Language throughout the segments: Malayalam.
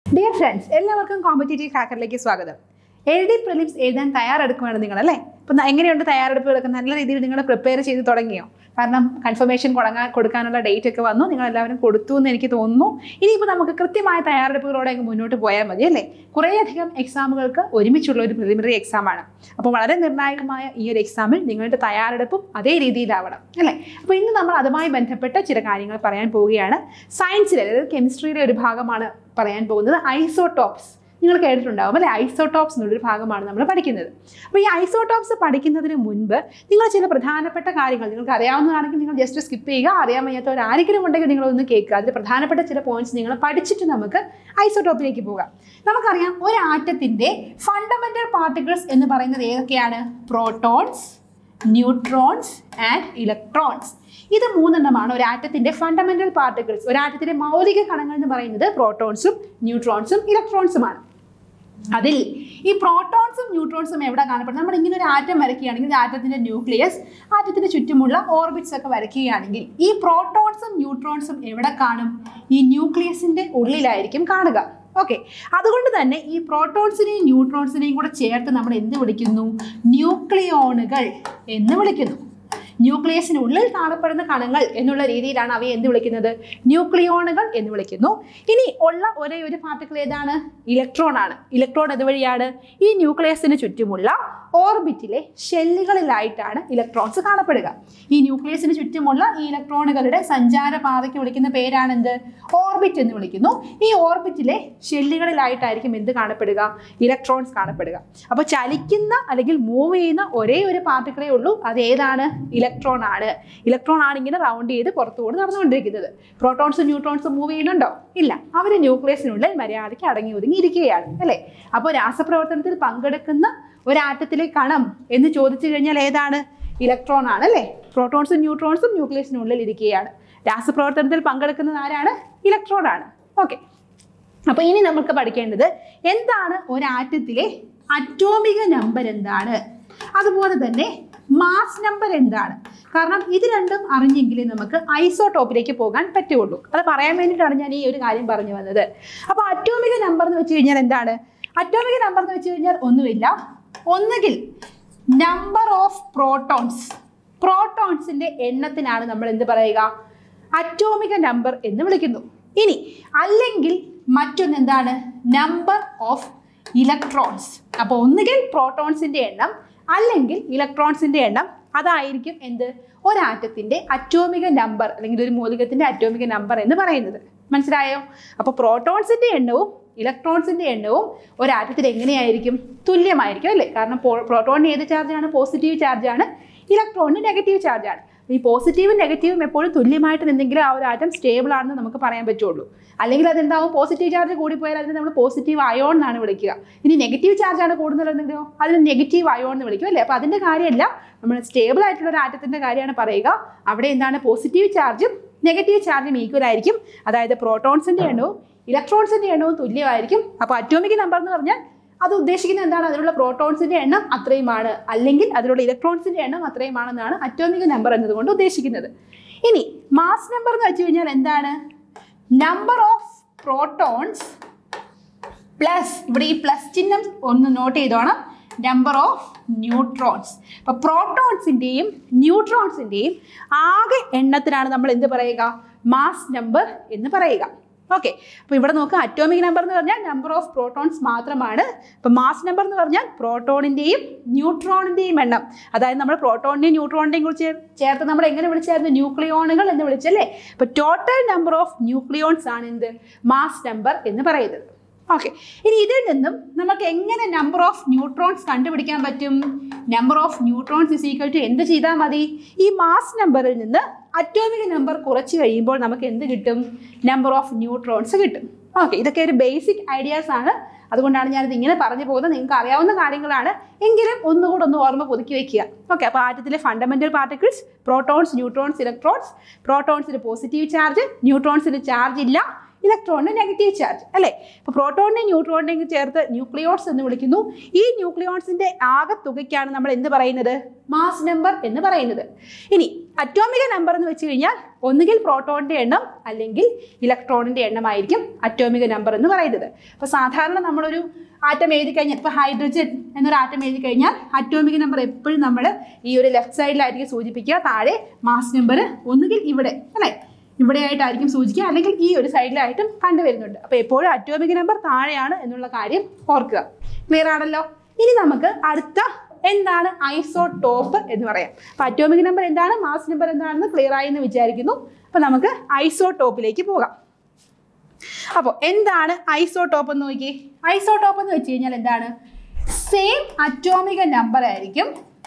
ഡിയർ ഫ്രണ്ട്സ് എല്ലാവർക്കും കോമ്പറ്റേറ്റീവ് ഹാക്കറിലേക്ക് സ്വാഗതം എൽ ഡി പ്രിലിംസ് എഴുതാൻ തയ്യാറെടുക്കുകയാണ് നിങ്ങൾ അല്ലേ ഇപ്പം എങ്ങനെയുണ്ട് തയ്യാറെടുപ്പുകളൊക്കെ നല്ല രീതിയിൽ നിങ്ങൾ പ്രിപ്പയർ ചെയ്ത് തുടങ്ങിയോ കാരണം കൺഫർമേഷൻ കൊടുക്കാൻ കൊടുക്കാനുള്ള ഡേറ്റ് ഒക്കെ വന്നു നിങ്ങൾ എല്ലാവരും കൊടുത്തു എന്ന് എനിക്ക് തോന്നുന്നു ഇനിയിപ്പോൾ നമുക്ക് കൃത്യമായ തയ്യാറെടുപ്പുകളോടെ അങ്ങ് മുന്നോട്ട് പോയാൽ മതി അല്ലേ കുറേയധികം എക്സാമുകൾക്ക് ഒരുമിച്ചുള്ള ഒരു പ്രിലിമിനറി എക്സാമാണ് അപ്പോൾ വളരെ നിർണായകമായ ഈ ഒരു എക്സാമിൽ നിങ്ങളുടെ തയ്യാറെടുപ്പും അതേ രീതിയിലാവണം അല്ലേ അപ്പോൾ ഇന്ന് നമ്മൾ അതുമായി ബന്ധപ്പെട്ട ചില കാര്യങ്ങൾ പറയാൻ പോവുകയാണ് സയൻസിലെ അതായത് കെമിസ്ട്രിയുടെ ഒരു ഭാഗമാണ് പറയാൻ പോകുന്നത് ഐസോടോപ്സ് നിങ്ങൾ കേട്ടിട്ടുണ്ടാവും അല്ലെ ഐസോടോപ്സ് എന്നുള്ളൊരു ഭാഗമാണ് നമ്മൾ പഠിക്കുന്നത് അപ്പോൾ ഈ ഐസോടോപ്സ് പഠിക്കുന്നതിന് മുൻപ് നിങ്ങൾ ചില പ്രധാനപ്പെട്ട കാര്യങ്ങൾ നിങ്ങൾക്ക് അറിയാവുന്നതാണെങ്കിൽ നിങ്ങൾ ജസ്റ്റ് സ്കിപ്പ് ചെയ്യുക അറിയാൻ വയ്യാത്തവർ ആരെങ്കിലും ഉണ്ടെങ്കിൽ നിങ്ങളൊന്ന് കേൾക്കുക അതിൽ പ്രധാനപ്പെട്ട ചില പോയിന്റ്സ് നിങ്ങൾ പഠിച്ചിട്ട് നമുക്ക് ഐസോടോപ്പിലേക്ക് പോകാം നമുക്കറിയാം ഒരു ആറ്റത്തിൻ്റെ ഫണ്ടമെന്റൽ പാർട്ടിക്കിൾസ് എന്ന് പറയുന്നത് ഏതൊക്കെയാണ് പ്രോട്ടോൺസ് ന്യൂട്രോൺസ് ആൻഡ് ഇലക്ട്രോൺസ് ഇത് മൂന്നെണ്ണമാണ് ഒരു ആറ്റത്തിന്റെ ഫണ്ടമെന്റൽ പാർട്ടിക്കിൾസ് ഒരു ആറ്റത്തിന്റെ മൗലിക കണങ്ങൾ എന്ന് പറയുന്നത് പ്രോട്ടോൺസും ന്യൂട്രോൺസും ഇലക്ട്രോൺസുമാണ് അതിൽ ഈ പ്രോട്ടോൺസും ന്യൂട്രോൺസും എവിടെ കാണപ്പെടുന്നത് നമ്മൾ ഇങ്ങനെ ഒരു ആറ്റം വരയ്ക്കുകയാണെങ്കിൽ ആറ്റത്തിന്റെ ന്യൂക്ലിയസ് ആറ്റത്തിന് ചുറ്റുമുള്ള ഓർബിറ്റ്സ് ഒക്കെ വരയ്ക്കുകയാണെങ്കിൽ ഈ പ്രോട്ടോൺസും ന്യൂട്രോൺസും എവിടെ കാണും ഈ ന്യൂക്ലിയസിന്റെ ഉള്ളിലായിരിക്കും കാണുക ഓക്കെ അതുകൊണ്ട് തന്നെ ഈ പ്രോട്ടോൺസിനെയും ന്യൂട്രോൺസിനെയും കൂടെ ചേർത്ത് നമ്മൾ എന്ത് വിളിക്കുന്നു ന്യൂക്ലിയോണുകൾ എന്ന് വിളിക്കുന്നു ന്യൂക്ലിയസിനുള്ളിൽ കാണപ്പെടുന്ന കണങ്ങൾ എന്നുള്ള രീതിയിലാണ് അവയെ എന്ത് വിളിക്കുന്നത് ന്യൂക്ലിയോണുകൾ എന്ന് വിളിക്കുന്നു ഇനി ഉള്ള ഒരേ ഒരു പാർട്ടിക്കിൾ ഏതാണ് ഇലക്ട്രോൺ ആണ് ഇലക്ട്രോൺ അതുവഴിയാണ് ഈ ന്യൂക്ലിയസിന് ചുറ്റുമുള്ള ഓർബിറ്റിലെ ഷെല്ലുകളിലായിട്ടാണ് ഇലക്ട്രോൺസ് കാണപ്പെടുക ഈ ന്യൂക്ലിയസിന് ചുറ്റുമുള്ള ഈ ഇലക്ട്രോണുകളുടെ സഞ്ചാര പാതയ്ക്ക് വിളിക്കുന്ന പേരാണെന്ത് ഓർബിറ്റ് എന്ന് വിളിക്കുന്നു ഈ ഓർബിറ്റിലെ ഷെല്ലുകളിലായിട്ടായിരിക്കും എന്ത് കാണപ്പെടുക ഇലക്ട്രോൺസ് കാണപ്പെടുക അപ്പോൾ ചലിക്കുന്ന അല്ലെങ്കിൽ മൂവ് ചെയ്യുന്ന ഒരേ ഒരു പാർട്ടിക്കിളേ ഉള്ളൂ അത് ഏതാണ് ഇലക്ട്രോൺ ആണ് ഇലക്ട്രോൺ ആണ് ഇങ്ങനെ റൗണ്ട് ചെയ്ത് പുറത്തുകൂടെ നടന്നുകൊണ്ടിരിക്കുന്നത് പ്രോട്ടോൺസും ന്യൂട്രോൺസും മൂവ് ചെയ്യുന്നുണ്ടോ ഇല്ല അവർ ന്യൂക്ലിയസിനുള്ളിൽ മര്യാദയ്ക്ക് അടങ്ങി ഒതുങ്ങി ഇരിക്കുകയാണ് അല്ലേ അപ്പോൾ രാസപ്രവർത്തനത്തിൽ പങ്കെടുക്കുന്ന ഒരാറ്റത്തിലെ കണം എന്ന് ചോദിച്ചു കഴിഞ്ഞാൽ ഏതാണ് ഇലക്ട്രോൺ ആണ് അല്ലേ പ്രോട്ടോൺസും ന്യൂട്രോൺസും ന്യൂക്ലിയസിനുള്ളിൽ ഇരിക്കുകയാണ് രാസപ്രവർത്തനത്തിൽ പങ്കെടുക്കുന്നത് ആരാണ് ഇലക്ട്രോൺ ആണ് ഓക്കെ അപ്പോൾ ഇനി നമുക്ക് പഠിക്കേണ്ടത് എന്താണ് ഒരാറ്റത്തിലെ അറ്റോമിക നമ്പർ എന്താണ് അതുപോലെ തന്നെ മാസ് നമ്പർ എന്താണ് കാരണം ഇത് രണ്ടും അറിഞ്ഞെങ്കിലേ നമുക്ക് ഐസോടോപ്പിലേക്ക് പോകാൻ പറ്റുള്ളൂ അത് പറയാൻ വേണ്ടിയിട്ടാണ് ഞാൻ ഈ ഒരു കാര്യം പറഞ്ഞു വന്നത് അപ്പോൾ അറ്റോമിക നമ്പർ എന്ന് വെച്ച് കഴിഞ്ഞാൽ എന്താണ് അറ്റോമിക നമ്പർ എന്ന് വെച്ച് കഴിഞ്ഞാൽ ഒന്നുമില്ല ഒന്നുകിൽ നമ്പർ ഓഫ് പ്രോട്ടോൺസ് പ്രോട്ടോൺസിന്റെ എണ്ണത്തിനാണ് നമ്മൾ എന്ത് പറയുക അറ്റോമിക നമ്പർ എന്ന് വിളിക്കുന്നു ഇനി അല്ലെങ്കിൽ മറ്റൊന്ന് എന്താണ് നമ്പർ ഓഫ് ഇലക്ട്രോൺസ് അപ്പോൾ ഒന്നുകിൽ പ്രോട്ടോൺസിന്റെ എണ്ണം അല്ലെങ്കിൽ ഇലക്ട്രോൺസിന്റെ എണ്ണം അതായിരിക്കും എന്ത് ഒരാറ്റത്തിന്റെ അറ്റോമിക നമ്പർ അല്ലെങ്കിൽ ഒരു മൂലകത്തിന്റെ അറ്റോമിക നമ്പർ എന്ന് പറയുന്നത് മനസ്സിലായോ അപ്പോൾ പ്രോട്ടോൺസിന്റെ എണ്ണവും ഇലക്ട്രോൺസിന്റെ എണ്ണവും ഒരാറ്റത്തിൽ എങ്ങനെയായിരിക്കും തുല്യമായിരിക്കും അല്ലേ കാരണം പ്രോട്ടോണിന് ഏത് ചാർജാണ് പോസിറ്റീവ് ചാർജാണ് ഇലക്ട്രോണിന് നെഗറ്റീവ് ചാർജാണ് ഈ പോസിറ്റീവും നെഗറ്റീവും എപ്പോഴും തുല്യമായിട്ട് നിന്നെങ്കിലും ആ ഒരു ആറ്റം സ്റ്റേബിൾ ആണെന്ന് നമുക്ക് പറയാൻ പറ്റുള്ളൂ അല്ലെങ്കിൽ അതെന്താവും പോസിറ്റീവ് ചാർജ് കൂടിപ്പോയാൽ അതിനെ നമ്മൾ പോസിറ്റീവ് അയോൺ എന്നാണ് വിളിക്കുക ഇനി നെഗറ്റീവ് ചാർജാണ് കൂടുതലുണ്ടെങ്കിലോ അതിന് നെഗറ്റീവ് അയോൺ എന്ന് വിളിക്കും അല്ലേ അപ്പോൾ അതിൻ്റെ കാര്യമല്ല നമ്മൾ സ്റ്റേബിൾ ആയിട്ടുള്ള ഒരു ആറ്റത്തിൻ്റെ കാര്യമാണ് പറയുക അവിടെ എന്താണ് പോസിറ്റീവ് ചാർജും നെഗറ്റീവ് ചാർജും ഈക്വൽ ആയിരിക്കും അതായത് പ്രോട്ടോൺസിൻ്റെ എണ്ണവും ഇലക്ട്രോൺസിൻ്റെ എണ്ണവും തുല്യമായിരിക്കും അപ്പോൾ അറ്റോമിക് നമ്പർ എന്ന് പറഞ്ഞാൽ അത് ഉദ്ദേശിക്കുന്നത് എന്താണ് അതിലുള്ള പ്രോട്ടോൺസിന്റെ എണ്ണം അത്രയുമാണ് അല്ലെങ്കിൽ അതിലുള്ള ഇലക്ട്രോൺസിന്റെ എണ്ണം അത്രയുമാണെന്നാണ് അറ്റോമിക് നമ്പർ എന്നതുകൊണ്ട് ഉദ്ദേശിക്കുന്നത് ഇനി മാസ് നമ്പർ എന്ന് വെച്ച് കഴിഞ്ഞാൽ എന്താണ് നമ്പർ ഓഫ് പ്രോട്ടോൺസ് പ്ലസ് ഇവിടെ ഈ പ്ലസ് ചിഹ്നം ഒന്ന് നോട്ട് ചെയ്തോണം നമ്പർ ഓഫ് ന്യൂട്രോൺസ് അപ്പോൾ പ്രോട്ടോൺസിൻ്റെയും ന്യൂട്രോൺസിൻ്റെയും ആകെ എണ്ണത്തിനാണ് നമ്മൾ എന്ത് പറയുക മാസ് നമ്പർ എന്ന് പറയുക ഓക്കെ അപ്പോൾ ഇവിടെ നോക്കുക അറ്റോമിക് നമ്പർ എന്ന് പറഞ്ഞാൽ നമ്പർ ഓഫ് പ്രോട്ടോൺസ് മാത്രമാണ് ഇപ്പോൾ മാസ് നമ്പർ എന്ന് പറഞ്ഞാൽ പ്രോട്ടോണിൻ്റെയും ന്യൂട്രോണിൻ്റെയും എണ്ണം അതായത് നമ്മൾ പ്രോട്ടോണിൻ്റെയും ന്യൂട്രോണിൻ്റെയും കുറിച്ച് ചേർത്ത് നമ്മൾ എങ്ങനെ വിളിച്ചായിരുന്നു ന്യൂക്ലിയോണുകൾ എന്ന് വിളിച്ചല്ലേ അപ്പോൾ ടോട്ടൽ നമ്പർ ഓഫ് ന്യൂക്ലിയോൺസ് ആണ് എന്ത് മാസ് നമ്പർ എന്ന് പറയുന്നത് ഓക്കെ ഇനി ഇതിൽ നിന്നും നമുക്ക് എങ്ങനെ നമ്പർ ഓഫ് ന്യൂട്രോൺസ് കണ്ടുപിടിക്കാൻ പറ്റും number of neutrons is equal to എന്ത് ചെയ്താൽ മതി ഈ മാസ് നമ്പറിൽ നിന്ന് അറ്റോമിക് നമ്പർ കുറച്ച് കഴിയുമ്പോൾ നമുക്ക് എന്ത് കിട്ടും നമ്പർ ഓഫ് ന്യൂട്രോൺസ് കിട്ടും ഓക്കെ ഇതൊക്കെ ഒരു ബേസിക് ഐഡിയാസ് ആണ് അതുകൊണ്ടാണ് ഞാനിത് ഇങ്ങനെ പറഞ്ഞു പോകുന്നത് നിങ്ങൾക്ക് അറിയാവുന്ന കാര്യങ്ങളാണ് എങ്കിലും ഒന്നുകൂടെ ഒന്ന് ഓർമ്മ പുതുക്കി വെക്കുക ഓക്കെ അപ്പോൾ ആറ്റത്തിലെ fundamental particles protons neutrons electrons പ്രോട്ടോൺസിന് പോസിറ്റീവ് ചാർജ് ന്യൂട്രോൺസിന് ചാർജ് ഇല്ല ഇലക്ട്രോണിന് നെഗറ്റീവ് ചാർജ് അല്ലേ അപ്പോൾ പ്രോട്ടോണിനെയും ന്യൂട്രോണിനെയും ചേർത്ത് ന്യൂക്ലിയോൺസ് എന്ന് വിളിക്കുന്നു ഈ ന്യൂക്ലിയോൺസിന്റെ ആകെ തുകയ്ക്കാണ് നമ്മൾ എന്ത് പറയുന്നത് മാസ് നമ്പർ എന്ന് പറയുന്നത് ഇനി അറ്റോമിക നമ്പർ എന്ന് വെച്ച് കഴിഞ്ഞാൽ ഒന്നുകിൽ പ്രോട്ടോണിന്റെ എണ്ണം അല്ലെങ്കിൽ ഇലക്ട്രോണിന്റെ എണ്ണമായിരിക്കും അറ്റോമിക നമ്പർ എന്ന് പറയുന്നത് അപ്പോൾ സാധാരണ നമ്മളൊരു ആറ്റം എഴുതി കഴിഞ്ഞാൽ ഇപ്പോൾ ഹൈഡ്രജൻ എന്നൊരു ആറ്റം എഴുതി കഴിഞ്ഞാൽ അറ്റോമിക നമ്പർ എപ്പോഴും നമ്മൾ ഈ ഒരു ലെഫ്റ്റ് സൈഡിലായിരിക്കും സൂചിപ്പിക്കുക താഴെ മാസ് നമ്പർ ഒന്നുകിൽ ഇവിടെ അല്ലേ ഇവിടെ ആയിട്ടായിരിക്കും സൂചിക്കുക അല്ലെങ്കിൽ ഈ ഒരു സൈഡിലായിട്ടും കണ്ടുവരുന്നുണ്ട് അപ്പോൾ എപ്പോഴും അറ്റോമിക് നമ്പർ താഴെയാണ് എന്നുള്ള കാര്യം ഓർക്കുക ക്ലിയർ ആണല്ലോ ഇനി നമുക്ക് അടുത്ത എന്താണ് ഐസോടോപ്പ് എന്ന് പറയാം അപ്പോൾ അറ്റോമിക് നമ്പർ എന്താണ് മാസ് നമ്പർ എന്താണെന്ന് ക്ലിയർ ആയി എന്ന് വിചാരിക്കുന്നു അപ്പോൾ നമുക്ക് ഐസോടോപ്പിലേക്ക് പോകാം അപ്പോൾ എന്താണ് ഐസോടോപ്പ് എന്ന് നോക്കി ഐസോടോപ്പ് എന്ന് വെച്ച് കഴിഞ്ഞാൽ എന്താണ് സെയിം അറ്റോമിക നമ്പർ ആയിരിക്കും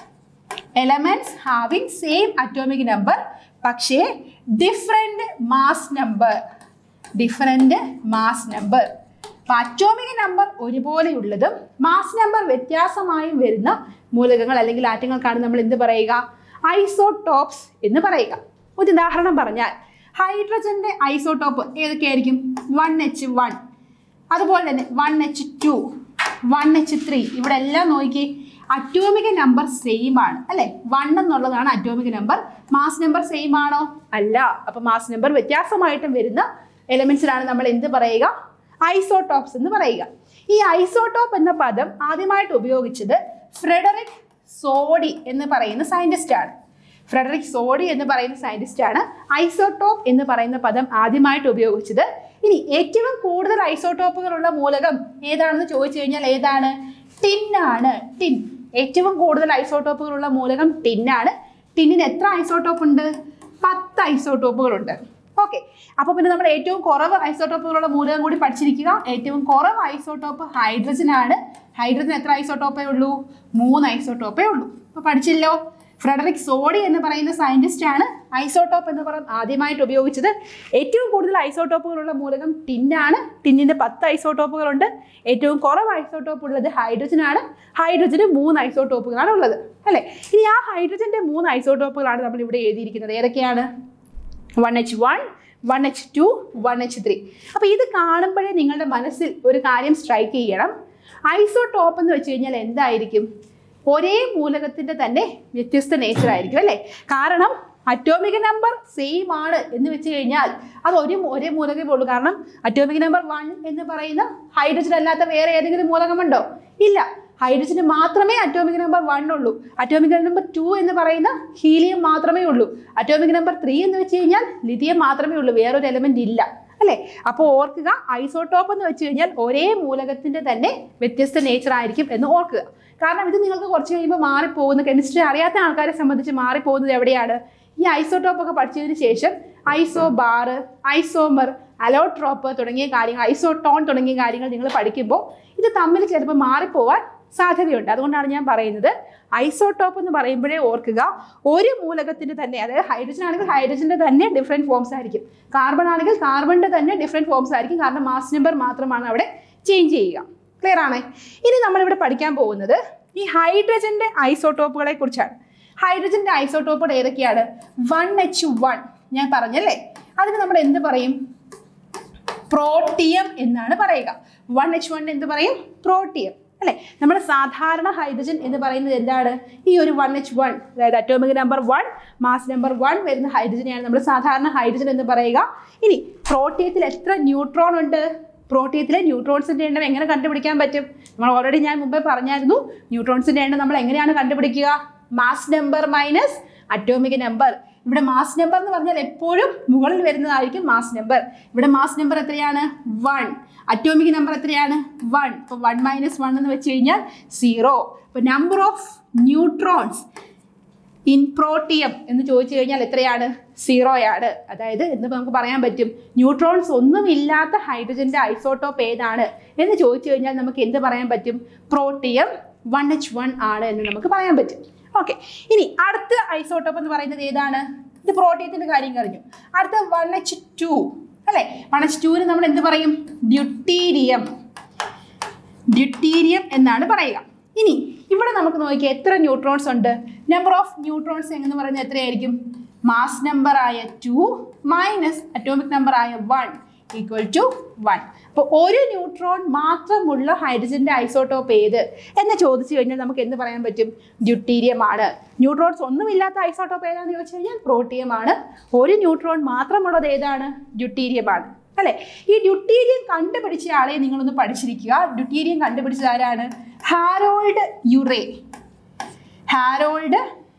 elements having same atomic number പക്ഷേ different mass number different mass number അപ്പം അറ്റോമിക് നമ്പർ ഒരുപോലെയുള്ളതും മാസ് നമ്പർ വ്യത്യാസമായും വരുന്ന മൂലകങ്ങൾ അല്ലെങ്കിൽ ആറ്റങ്ങൾക്കാണ് നമ്മൾ എന്ത് പറയുക ഐസോടോപ്സ് എന്ന് പറയുക ഒരു ഉദാഹരണം പറഞ്ഞാൽ ഹൈഡ്രജന്റെ ഐസോടോപ്പ് ഏതൊക്കെയായിരിക്കും വൺ എച്ച് വൺ അതുപോലെ തന്നെ one H two one H three ഇവിടെ എല്ലാം നോക്കി അറ്റോമിക നമ്പർ സെയിം ആണ് അല്ലെ വൺ എന്നുള്ളതാണ് atomic number mass number same ആണോ അല്ല അപ്പൊ മാസ് നമ്പർ വ്യത്യാസമായിട്ടും വരുന്ന എലമെന്റ്സിലാണ് നമ്മൾ എന്ത് പറയുക ഐസോടോപ്സ് എന്ന് പറയുക ഈ ഐസോടോപ്പ് എന്ന പദം ആദ്യമായിട്ട് ഉപയോഗിച്ചത് ഫ്രെഡറിക് സോഡി എന്ന് പറയുന്ന സയന്റിസ്റ്റ് ആണ് ഫ്രെഡറിക് സോഡി എന്ന് പറയുന്ന സയന്റിസ്റ്റ് ആണ് ഐസോടോപ്പ് എന്ന് പറയുന്ന പദം ആദ്യമായിട്ട് ഉപയോഗിച്ചത് ഇനി ഏറ്റവും കൂടുതൽ ഐസോടോപ്പുകളുള്ള മൂലകം ഏതാണെന്ന് ചോദിച്ചു കഴിഞ്ഞാൽ ഏതാണ് ടിന്നാണ് ടിൻ ഏറ്റവും കൂടുതൽ ഐസോടോപ്പുകളുള്ള മൂലകം ടിന്നാണ് ടിന്നിന് എത്ര ഐസോടോപ്പ് ഉണ്ട് പത്ത് ഐസോടോപ്പുകളുണ്ട് ഓക്കെ അപ്പോൾ പിന്നെ നമ്മൾ ഏറ്റവും കുറവ് ഐസോടോപ്പുകളുള്ള മൂലകം കൂടി പഠിച്ചിരിക്കുക ഏറ്റവും കുറവ് ഐസോടോപ്പ് ഹൈഡ്രജൻ ആണ് ഹൈഡ്രജൻ എത്ര ഐസോടോപ്പേ ഉള്ളൂ മൂന്ന് ഐസോടോപ്പേ ഉള്ളൂ അപ്പോൾ പഠിച്ചില്ലോ ഫ്രെഡറിക് സോഡി എന്ന് പറയുന്ന സയന്റിസ്റ്റ് ആണ് ഐസോടോപ്പ് എന്ന് പറയുന്നത് ആദ്യമായിട്ട് ഉപയോഗിച്ചത് ഏറ്റവും കൂടുതൽ ഐസോടോപ്പുകളുള്ള മൂലകം ടിന്നാണ് ടിന്നിന് പത്ത് ഐസോടോപ്പുകളുണ്ട് ഏറ്റവും കുറവ് ഐസോടോപ്പ് ഉള്ളത് ഹൈഡ്രജൻ ആണ് ഹൈഡ്രജന് മൂന്ന് ഐസോടോപ്പുകളാണ് ഉള്ളത് അല്ലേ ഇനി ആ ഹൈഡ്രജന്റെ മൂന്ന് ഐസോടോപ്പുകളാണ് നമ്മൾ ഇവിടെ എഴുതിയിരിക്കുന്നത് ഏതൊക്കെയാണ് one H one one H two one H three അപ്പോൾ ഇത് കാണുമ്പോഴേ നിങ്ങളുടെ മനസ്സിൽ ഒരു കാര്യം സ്ട്രൈക്ക് ചെയ്യണം ഐസോടോപ്പ് എന്ന് വെച്ച് കഴിഞ്ഞാൽ എന്തായിരിക്കും ഒരേ മൂലകത്തിന്റെ തന്നെ വ്യത്യസ്ത നേച്ചർ ആയിരിക്കും അല്ലേ കാരണം അറ്റോമിക് നമ്പർ സെയിം ആണ് എന്ന് വെച്ച് കഴിഞ്ഞാൽ അത് ഒരു ഒരേ മൂലകമേ ഉള്ളൂ കാരണം അറ്റോമിക് നമ്പർ വൺ എന്ന് പറയുന്ന ഹൈഡ്രജൻ അല്ലാത്ത വേറെ ഏതെങ്കിലും മൂലകമുണ്ടോ ഇല്ല ഹൈഡ്രജന് മാത്രമേ അറ്റോമിക് നമ്പർ വൺ ഉള്ളൂ അറ്റോമിക് നമ്പർ ടു എന്ന് പറയുന്ന ഹീലിയം മാത്രമേ ഉള്ളൂ അറ്റോമിക് നമ്പർ ത്രീ എന്ന് വെച്ച് കഴിഞ്ഞാൽ ലിഥിയം മാത്രമേ ഉള്ളൂ വേറൊരു എലമെന്റ് ഇല്ല അല്ലേ അപ്പോൾ ഓർക്കുക ഐസോടോപ്പ് എന്ന് വെച്ച് കഴിഞ്ഞാൽ ഒരേ മൂലകത്തിന്റെ തന്നെ വ്യത്യസ്ത നേച്ചർ ആയിരിക്കും എന്ന് ഓർക്കുക കാരണം ഇത് നിങ്ങൾക്ക് കുറച്ച് കഴിയുമ്പോൾ മാറിപ്പോകുന്ന കെമിസ്ട്രി അറിയാത്ത ആൾക്കാരെ സംബന്ധിച്ച് മാറിപ്പോകുന്നത് എവിടെയാണ് ഈ ഐസോടോപ്പ് ഒക്കെ പഠിച്ചതിന് ശേഷം ഐസോ ബാർ ഐസോമർ അലോട്രോപ്പ് തുടങ്ങിയ കാര്യങ്ങൾ ഐസോട്ടോൺ തുടങ്ങിയ കാര്യങ്ങൾ നിങ്ങൾ പഠിക്കുമ്പോൾ ഇത് തമ്മിൽ ചിലപ്പോൾ മാറിപ്പോവാൻ സാധ്യതയുണ്ട് അതുകൊണ്ടാണ് ഞാൻ പറയുന്നത് ഐസോടോപ്പ് എന്ന് പറയുമ്പോഴേ ഓർക്കുക ഒരു മൂലകത്തിന്റെ തന്നെ അതായത് ഹൈഡ്രജൻ ആണെങ്കിൽ ഹൈഡ്രജന്റെ തന്നെ ഡിഫറെൻറ്റ് ഫോംസ് ആയിരിക്കും കാർബൺ ആണെങ്കിൽ കാർബണിന്റെ തന്നെ ഡിഫറെൻറ്റ് ഫോംസ് ആയിരിക്കും കാരണം മാസ് നമ്പർ മാത്രമാണ് അവിടെ ചേഞ്ച് ചെയ്യുക ക്ലിയർ ആണേ ഇനി നമ്മളിവിടെ പഠിക്കാൻ പോകുന്നത് ഈ ഹൈഡ്രജന്റെ ഐസോടോപ്പുകളെ കുറിച്ചാണ് ഹൈഡ്രജന്റെ ഐസോടോപ്പുകൾ ഏതൊക്കെയാണ് വൺ എച്ച് വൺ ഞാൻ പറഞ്ഞല്ലേ അതിന് നമ്മൾ എന്ത് പറയും പ്രോട്ടിയം എന്നാണ് പറയുക വൺ എച്ച് വൺ എന്ത് പറയും പ്രോട്ടിയം അല്ലേ നമ്മുടെ സാധാരണ ഹൈഡ്രജൻ എന്ന് പറയുന്നത് എന്താണ് ഈ ഒരു വൺ എച്ച് വൺ അതായത് atomic number one mass number one വരുന്ന ഹൈഡ്രജനെയാണ് നമ്മൾ സാധാരണ ഹൈഡ്രജൻ എന്ന് പറയുക ഇനി പ്രോട്ടിയത്തിൽ എത്ര ന്യൂട്രോൺ ഉണ്ട് പ്രോട്ടിയത്തിലെ ന്യൂട്രോൺസിന്റെ എണ്ണം എങ്ങനെ കണ്ടുപിടിക്കാൻ പറ്റും നമ്മൾ ഓൾറെഡി ഞാൻ മുമ്പേ പറഞ്ഞായിരുന്നു ന്യൂട്രോൺസിന്റെ എണ്ണം നമ്മൾ എങ്ങനെയാണ് കണ്ടുപിടിക്കുക mass number minus atomic number ഇവിടെ മാസ് നമ്പർ എന്ന് പറഞ്ഞാൽ എപ്പോഴും മുകളിൽ വരുന്നതായിരിക്കും മാസ് നമ്പർ ഇവിടെ മാസ് നമ്പർ എത്രയാണ് വൺ അറ്റോമിക് നമ്പർ എത്രയാണ് വൺ ഇപ്പോൾ വൺ മൈനസ് വൺ എന്ന് വെച്ച് കഴിഞ്ഞാൽ സീറോ ഇപ്പോൾ number of neutrons in protium എന്ന് ചോദിച്ചു കഴിഞ്ഞാൽ എത്രയാണ് സീറോയാണ് അതായത് എന്ന് നമുക്ക് പറയാൻ പറ്റും ന്യൂട്രോൺസ് ഒന്നുമില്ലാത്ത ഹൈഡ്രജന്റെ ഐസോട്ടോപ്പ് ഏതാണ് എന്ന് ചോദിച്ചു കഴിഞ്ഞാൽ നമുക്ക് എന്ത് പറയാൻ പറ്റും പ്രോട്ടിയം വൺ എച്ച് വൺ ആണ് എന്ന് നമുക്ക് പറയാൻ പറ്റും ഓക്കെ ഇനി അടുത്ത ഐസോട്ടോപ്പ് എന്ന് പറയുന്നത് ഏതാണ് ഇത് പ്രോട്ടിയത്തിന്റെ കാര്യം കഴിഞ്ഞു അടുത്ത വൺ എച്ച് ടു അല്ലേ വൺ എച്ച് ടുവിന് നമ്മൾ എന്ത് പറയും ഡ്യൂട്ടീരിയം ഡ്യൂട്ടീരിയം എന്നാണ് പറയുക ഇനി ഇവിടെ നമുക്ക് നോക്കിയാൽ എത്ര ന്യൂട്രോൺസ് ഉണ്ട് നമ്പർ ഓഫ് ന്യൂട്രോൺസ് എന്ന് പറയുന്നത് എത്രയായിരിക്കും മാസ് നമ്പർ ആയ ടു മൈനസ് അറ്റോമിക് നമ്പർ ആയ വൺ ഈക്വൽ ടു വൺ അപ്പോൾ ഒരു ന്യൂട്രോൺ മാത്രമുള്ള ഹൈഡ്രജന്റെ ഐസോട്ടോപ്പ് ഏത് എന്ന് ചോദിച്ചു കഴിഞ്ഞാൽ നമുക്ക് എന്ത് പറയാൻ പറ്റും ഡ്യൂട്ടീരിയം ആണ് ന്യൂട്രോൺസ് ഒന്നുമില്ലാത്ത ഐസോട്ടോപ്പ് ഏതാണെന്ന് ചോദിച്ചു കഴിഞ്ഞാൽ പ്രോട്ടിയം ആണ് ഒരു ന്യൂട്രോൺ മാത്രമുള്ളത് ഏതാണ് ഡ്യൂട്ടീരിയം ആണ് അല്ലെ ഈ ഡ്യൂട്ടീരിയം കണ്ടുപിടിച്ച ആളെ നിങ്ങളൊന്ന് പഠിച്ചിരിക്കുക ഡ്യൂട്ടീരിയം കണ്ടുപിടിച്ചത് ആരാണ് ഹാരോൾഡ് യുറേ ഹാരോൾഡ്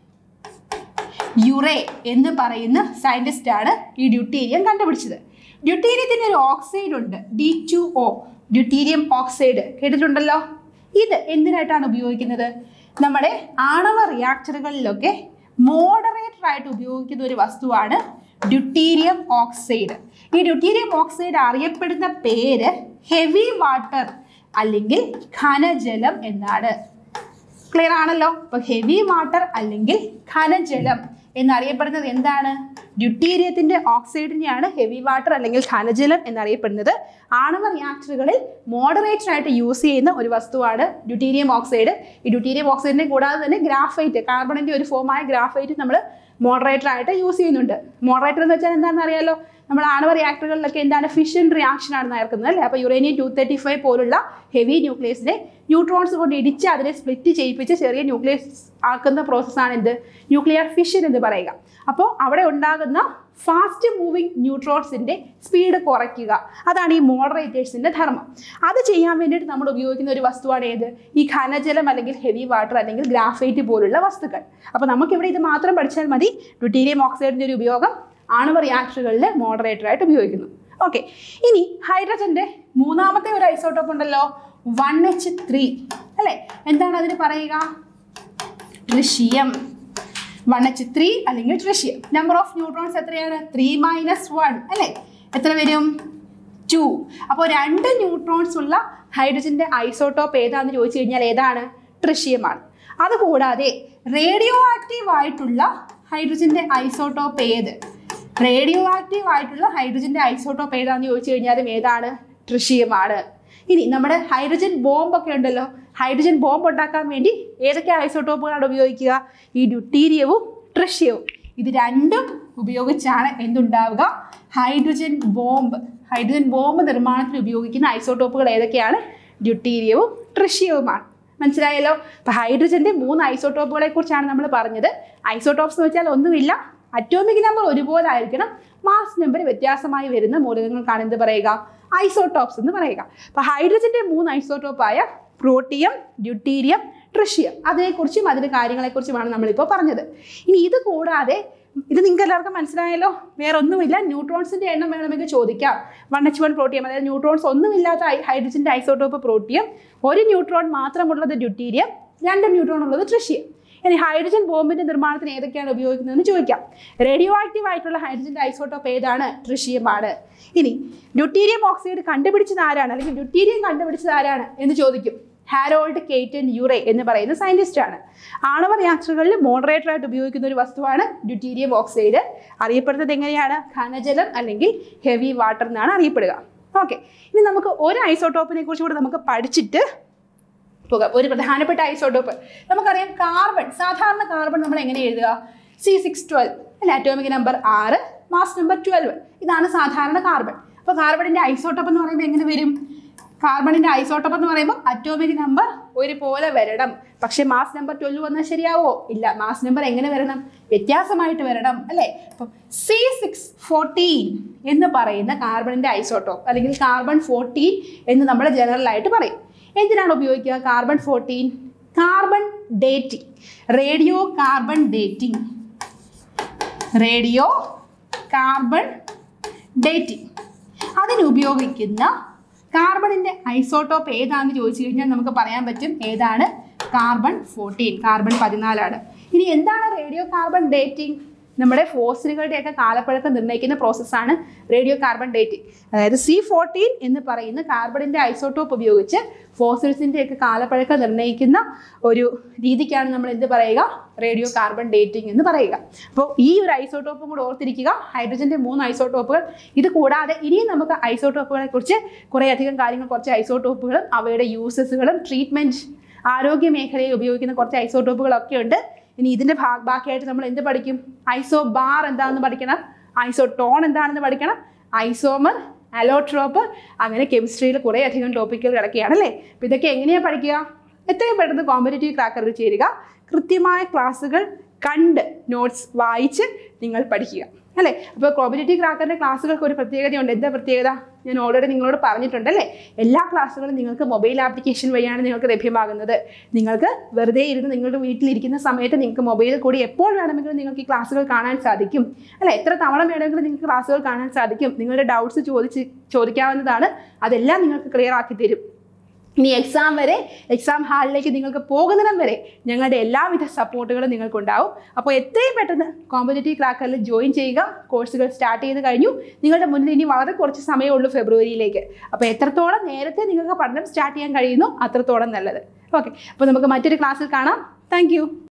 യുറേ എന്ന് പറയുന്ന സയന്റിസ്റ്റ് ആണ് ഈ ഡ്യൂട്ടീരിയം കണ്ടുപിടിച്ചത് ഡ്യൂട്ടീരിയത്തിന് ഒരു ഓക്സൈഡ് ഉണ്ട് D two O deuterium oxide കേട്ടിട്ടുണ്ടല്ലോ ഇത് എന്തിനായിട്ടാണ് ഉപയോഗിക്കുന്നത് നമ്മുടെ ആണവ റിയാക്ടറുകളിലൊക്കെ മോഡറേറ്റർ ആയിട്ട് ഉപയോഗിക്കുന്ന ഒരു വസ്തുവാണ് ഡ്യൂട്ടീരിയം ഓക്സൈഡ് ഈ ഡ്യൂട്ടീരിയം ഓക്സൈഡ് അറിയപ്പെടുന്ന പേര് ഹെവി വാട്ടർ അല്ലെങ്കിൽ ഘനജലം എന്നാണ് ക്ലിയർ ആണല്ലോ അപ്പൊ ഹെവി വാട്ടർ അല്ലെങ്കിൽ ഘനജലം എന്നറിയപ്പെടുന്നത് എന്താണ് ഡ്യൂട്ടീരിയത്തിന്റെ ഓക്സൈഡിനെയാണ് ഹെവി വാട്ടർ അല്ലെങ്കിൽ ഘനജലം എന്നറിയപ്പെടുന്നത് ആണവ റിയാക്ടറുകളിൽ മോഡറേറ്റർ ആയിട്ട് യൂസ് ചെയ്യുന്ന ഒരു വസ്തുവാണ് ഡ്യൂട്ടീരിയം ഓക്സൈഡ് ഈ ഡ്യൂട്ടീരിയം ഓക്സൈഡിനെ കൂടാതെ തന്നെ ഗ്രാഫൈറ്റ് കാർബണിന്റെ ഒരു ഫോമായ ഗ്രാഫൈറ്റ് നമ്മൾ മോഡറേറ്റർ ആയിട്ട് യൂസ് ചെയ്യുന്നുണ്ട് മോഡറേറ്റർ എന്ന് വെച്ചാൽ എന്താണെന്ന് അറിയാലോ നമ്മൾ ആണവ റിയാക്ടറുകളിലൊക്കെ എന്താണ് ഫിഷൻ റിയാക്ഷൻ ആണ് നടക്കുന്നത് അല്ലേ അപ്പോൾ യുറേനിയം ടു തേർട്ടി ഫൈവ് പോലുള്ള ഹെവി ന്യൂക്ലിയസിനെ ന്യൂട്രോൺസ് കൊണ്ട് ഇടിച്ച് അതിനെ സ്പ്ലിറ്റ് ചെയ്യിപ്പിച്ച് ചെറിയ ന്യൂക്ലിയസ് ആക്കുന്ന പ്രോസസ്സാണ് എന്ത് ന്യൂക്ലിയർ ഫിഷൻ എന്ന് പറയുക അപ്പോൾ അവിടെ ഉണ്ടാകുന്ന ഫാസ്റ്റ് മൂവിങ് ന്യൂട്രോൺസിൻ്റെ സ്പീഡ് കുറയ്ക്കുക അതാണ് ഈ മോഡറേറ്റേഴ്സിൻ്റെ ധർമ്മം അത് ചെയ്യാൻ വേണ്ടിയിട്ട് നമ്മൾ ഉപയോഗിക്കുന്ന ഒരു വസ്തുവാണ് ഏത് ഈ ഘനജലം അല്ലെങ്കിൽ ഹെവി വാട്ടർ അല്ലെങ്കിൽ ഗ്രാഫൈറ്റ് പോലുള്ള വസ്തുക്കൾ അപ്പോൾ നമുക്കിവിടെ ഇത് മാത്രം പഠിച്ചാൽ മതി ഡ്യൂട്ടീരിയം ഓക്സൈഡിൻ്റെ ഒരു ഉപയോഗം ആണവ റിയാക്ടറുകളിൽ മോഡറേറ്റർ ആയിട്ട് ഉപയോഗിക്കുന്നു ഓക്കെ ഇനി ഹൈഡ്രജന്റെ മൂന്നാമത്തെ ഒരു ഐസോട്ടോപ്പ് ഉണ്ടല്ലോ വൺ എച്ച് ത്രീ അല്ലേ എന്താണ് അതിന് പറയുക ട്രിഷിയം വൺ എച്ച് ത്രീ അല്ലെങ്കിൽ ട്രിഷിയം നമ്പർ ഓഫ് ന്യൂട്രോൺസ് എത്രയാണ് ത്രീ മൈനസ് വൺ അല്ലേ എത്ര വരും ടു അപ്പോൾ രണ്ട് ന്യൂട്രോൺസ് ഉള്ള ഹൈഡ്രജന്റെ ഐസോട്ടോപ്പ് ഏതാണെന്ന് ചോദിച്ചു കഴിഞ്ഞാൽ ഏതാണ് ട്രിഷിയമാണ് അതുകൂടാതെ റേഡിയോ ആക്റ്റീവ് ആയിട്ടുള്ള ഹൈഡ്രജന്റെ ഐസോട്ടോപ്പ് ഏത് റേഡിയോ ആക്റ്റീവ് ആയിട്ടുള്ള ഹൈഡ്രജന്റെ ഐസോട്ടോപ്പ് ഏതാണെന്ന് ചോദിച്ചു കഴിഞ്ഞാലും ഏതാണ് ട്രിഷിയമാണ് ഇനി നമ്മുടെ ഹൈഡ്രജൻ ബോംബ് ഒക്കെ ഉണ്ടല്ലോ ഹൈഡ്രജൻ ബോംബ് ഉണ്ടാക്കാൻ വേണ്ടി ഏതൊക്കെ ഐസോട്ടോപ്പുകളാണ് ഉപയോഗിക്കുക ഈ ഡ്യൂട്ടീരിയവും ട്രിഷ്യവും ഇത് രണ്ടും ഉപയോഗിച്ചാണ് എന്തുണ്ടാവുക ഹൈഡ്രജൻ ബോംബ് ഹൈഡ്രജൻ ബോംബ് നിർമ്മാണത്തിന് ഉപയോഗിക്കുന്ന ഐസോട്ടോപ്പുകൾ ഏതൊക്കെയാണ് ഡ്യൂട്ടീരിയവും ട്രിഷ്യവുമാണ് മനസ്സിലായല്ലോ അപ്പൊ ഹൈഡ്രജന്റെ മൂന്ന് ഐസോട്ടോപ്പുകളെ കുറിച്ചാണ് നമ്മൾ പറഞ്ഞത് ഐസോട്ടോപ്സ് എന്ന് വെച്ചാൽ ഒന്നുമില്ല അറ്റോമിക് നമ്പർ ഒരുപോലെ ആയിരിക്കണം മാസ് നമ്പർ വ്യത്യാസമായി വരുന്ന മൂലകങ്ങൾക്കാണ് എന്ത് പറയുക ഐസോട്ടോപ്സ് എന്ന് പറയുക അപ്പൊ ഹൈഡ്രജന്റെ മൂന്ന് ഐസോട്ടോപ്പായ പ്രോട്ടിയം ഡ്യൂട്ടീരിയം ട്രിഷ്യം അതിനെക്കുറിച്ചും അതിന്റെ കാര്യങ്ങളെക്കുറിച്ചുമാണ് നമ്മളിപ്പോൾ പറഞ്ഞത് ഇനി ഇത് കൂടാതെ ഇത് നിങ്ങൾക്ക് എല്ലാവർക്കും മനസ്സിലായല്ലോ വേറെ ഒന്നുമില്ല ന്യൂട്രോൺസിന്റെ എണ്ണം വേണമെങ്കിൽ ചോദിക്കാം വൺ എച്ച് വൺ പ്രോട്ടിയം അതായത് ന്യൂട്രോൺസ് ഒന്നുമില്ലാത്ത ഹൈ- ഹൈഡ്രജന്റെ ഐസോട്ടോപ്പ് പ്രോട്ടിയം ഒരു ന്യൂട്രോൺ മാത്രമുള്ളത് ഡ്യൂട്ടീരിയം രണ്ട് ന്യൂട്രോൺ ഉള്ളത് ട്രിഷ്യം ഇനി ഹൈഡ്രജൻ ബോംബിന്റെ നിർമ്മാണത്തിന് ഏതൊക്കെയാണ് ഉപയോഗിക്കുന്നതെന്ന് ചോദിക്കാം റേഡിയോ ആക്റ്റീവ് ആയിട്ടുള്ള ഹൈഡ്രജന്റെ ഐസോട്ടോപ്പ് ഏതാണ് ട്രിഷ്യമാണ് ഇനി ഡ്യൂട്ടീരിയം ഓക്സൈഡ് കണ്ടുപിടിച്ചത് ആരാണ് അല്ലെങ്കിൽ ഡ്യൂട്ടീരിയം കണ്ടുപിടിച്ചത് ആരാണ് എന്ന് ചോദിക്കും ഹാരോൾഡ് കേറ്റൻ യുറേ എന്ന് പറയുന്ന സയന്റിസ്റ്റ് ആണ് ആണവ റിയാക്ടറുകളിൽ മോഡറേറ്റർ ആയിട്ട് ഉപയോഗിക്കുന്ന ഒരു വസ്തുവാണ് ഡ്യൂട്ടീരിയം ഓക്സൈഡ് അറിയപ്പെടുന്നത് എങ്ങനെയാണ് ഘനജലം അല്ലെങ്കിൽ ഹെവി വാട്ടർ എന്നാണ് അറിയപ്പെടുക ഓക്കെ ഇനി നമുക്ക് ഒരു ഐസോട്ടോപ്പിനെ കുറിച്ച് കൂടെ നമുക്ക് പഠിച്ചിട്ട് പോകാം ഒരു പ്രധാനപ്പെട്ട ഐസോട്ടോപ്പ് നമുക്കറിയാം കാർബൺ സാധാരണ കാർബൺ നമ്മൾ എങ്ങനെ എഴുതുക സി സിക്സ് ട്വൽവ് അല്ലെ അറ്റോമിക് നമ്പർ ആറ് മാസ് നമ്പർ ട്വൽവ് ഇതാണ് സാധാരണ കാർബൺ അപ്പോൾ കാർബണിന്റെ ഐസോട്ടോപ്പ് എന്ന് പറയുമ്പോൾ എങ്ങനെ വരും കാർബണിന്റെ ഐസോട്ടോപ്പ് എന്ന് പറയുമ്പോൾ അറ്റോമിക് നമ്പർ ഒരുപോലെ വരണം പക്ഷേ മാസ് നമ്പർ ട്വൽവ് വന്നാൽ ശരിയാവോ ഇല്ല മാസ് നമ്പർ എങ്ങനെ വരണം വ്യത്യാസമായിട്ട് വരണം അല്ലേ അപ്പം സി സിക്സ് ഫോർട്ടീൻ എന്ന് പറയുന്ന കാർബണിന്റെ ഐസോട്ടോപ്പ് അല്ലെങ്കിൽ കാർബൺ ഫോർട്ടീൻ എന്ന് നമ്മൾ ജനറൽ ആയിട്ട് പറയും എന്തിനാണ് ഉപയോഗിക്കുക carbon fourteen carbon dating radiocarbon dating radiocarbon dating അതിന് ഉപയോഗിക്കുന്ന കാർബണിന്റെ ഐസോട്ടോപ്പ് ഏതാണെന്ന് ചോദിച്ചു കഴിഞ്ഞാൽ നമുക്ക് പറയാൻ പറ്റും ഏതാണ് കാർബൺ ഫോർട്ടീൻ കാർബൺ പതിനാലാണ് ഇനി എന്താണ് റേഡിയോ കാർബൺ ഡേറ്റിംഗ് നമ്മുടെ ഫോസിലുകളുടെയൊക്കെ കാലപ്പഴക്കം നിർണ്ണയിക്കുന്ന പ്രോസസ്സാണ് റേഡിയോ കാർബൺ ഡേറ്റിംഗ് അതായത് സി ഫോർട്ടീൻ എന്ന് പറയുന്ന കാർബണിന്റെ ഐസോട്ടോപ്പ് ഉപയോഗിച്ച് ഫോസിൽസിന്റെ ഒക്കെ കാലപ്പഴക്കം നിർണ്ണയിക്കുന്ന ഒരു രീതിക്കാണ് നമ്മൾ എന്ത് പറയുക റേഡിയോ കാർബൺ ഡേറ്റിംഗ് എന്ന് പറയുക അപ്പോൾ ഈ ഒരു ഐസോട്ടോപ്പും കൂടെ ഓർത്തിരിക്കുക ഹൈഡ്രജന്റെ മൂന്ന് ഐസോട്ടോപ്പുകൾ ഇത് കൂടാതെ ഇനിയും നമുക്ക് ഐസോട്ടോപ്പുകളെ കുറിച്ച് കുറേയധികം കാര്യങ്ങൾ കുറച്ച് ഐസോട്ടോപ്പുകളും അവയുടെ യൂസസുകളും ട്രീറ്റ്മെന്റ് ആരോഗ്യ മേഖലയിൽ ഉപയോഗിക്കുന്ന കുറച്ച് ഐസോട്ടോപ്പുകളൊക്കെ ഉണ്ട് ഇനി ഇതിന്റെ ഭാ- ബാക്കിയായിട്ട് നമ്മൾ എന്ത് പഠിക്കും ഐസോ ബാർ എന്താണെന്ന് പഠിക്കണം ഐസോ ടോൺ എന്താണെന്ന് പഠിക്കണം ഐസോമർ അലോട്രോപ്പ് അങ്ങനെ കെമിസ്ട്രിയിൽ കുറേ അധികം ടോപ്പിക്കുകൾ കിടക്കുകയാണ് അല്ലേ അപ്പോൾ ഇതൊക്കെ എങ്ങനെയാണ് പഠിക്കുക എത്രയും പെട്ടെന്ന് കോമ്പറ്റേറ്റീവ് ക്രാക്കറിൽ ചേരുക കൃത്യമായ ക്ലാസ്സുകൾ കണ്ട് നോട്ട്സ് വായിച്ച് നിങ്ങൾ പഠിക്കുക അല്ലേ അപ്പോൾ കോമ്പറ്റേറ്റീവ് ക്രാക്കറിൻ്റെ ക്ലാസ്സുകൾക്ക് ഒരു പ്രത്യേകതയുണ്ട് എന്താ പ്രത്യേകത ഞാൻ ഓൾറെഡി നിങ്ങളോട് പറഞ്ഞിട്ടുണ്ടല്ലേ എല്ലാ ക്ലാസ്സുകളും നിങ്ങൾക്ക് മൊബൈൽ ആപ്ലിക്കേഷൻ വഴിയാണ് നിങ്ങൾക്ക് ലഭ്യമാകുന്നത് നിങ്ങൾക്ക് വെറുതെ ഇരുന്ന് നിങ്ങളുടെ വീട്ടിലിരിക്കുന്ന സമയത്ത് നിങ്ങൾക്ക് മൊബൈലിൽ കൂടി എപ്പോൾ വേണമെങ്കിലും നിങ്ങൾക്ക് ഈ ക്ലാസ്സുകൾ കാണാൻ സാധിക്കും അല്ല എത്ര തവണ വേണമെങ്കിലും നിങ്ങൾക്ക് ക്ലാസ്സുകൾ കാണാൻ സാധിക്കും നിങ്ങളുടെ ഡൗട്ട്സ് ചോദിച്ച് ചോദിക്കാവുന്നതാണ് അതെല്ലാം നിങ്ങൾക്ക് ക്ലിയർ ആക്കി തരും ഇനി എക്സാം വരെ എക്സാം ഹാളിലേക്ക് നിങ്ങൾക്ക് പോകുന്നിടം വരെ ഞങ്ങളുടെ എല്ലാവിധ സപ്പോർട്ടുകളും നിങ്ങൾക്കുണ്ടാവും അപ്പോൾ എത്രയും പെട്ടെന്ന് കോമ്പറ്റേറ്റീവ് ക്രാക്കറിൽ ജോയിൻ ചെയ്യുക കോഴ്സുകൾ സ്റ്റാർട്ട് ചെയ്ത് കഴിഞ്ഞു നിങ്ങളുടെ മുന്നിൽ ഇനി വളരെ കുറച്ച് സമയമേ ഉള്ളൂ ഫെബ്രുവരിയിലേക്ക് അപ്പോൾ എത്രത്തോളം നേരത്തെ നിങ്ങൾക്ക് പഠനം സ്റ്റാർട്ട് ചെയ്യാൻ കഴിയുന്നു അത്രത്തോളം നല്ലത് ഓക്കെ അപ്പോൾ നമുക്ക് മറ്റൊരു ക്ലാസ്സിൽ കാണാം താങ്ക്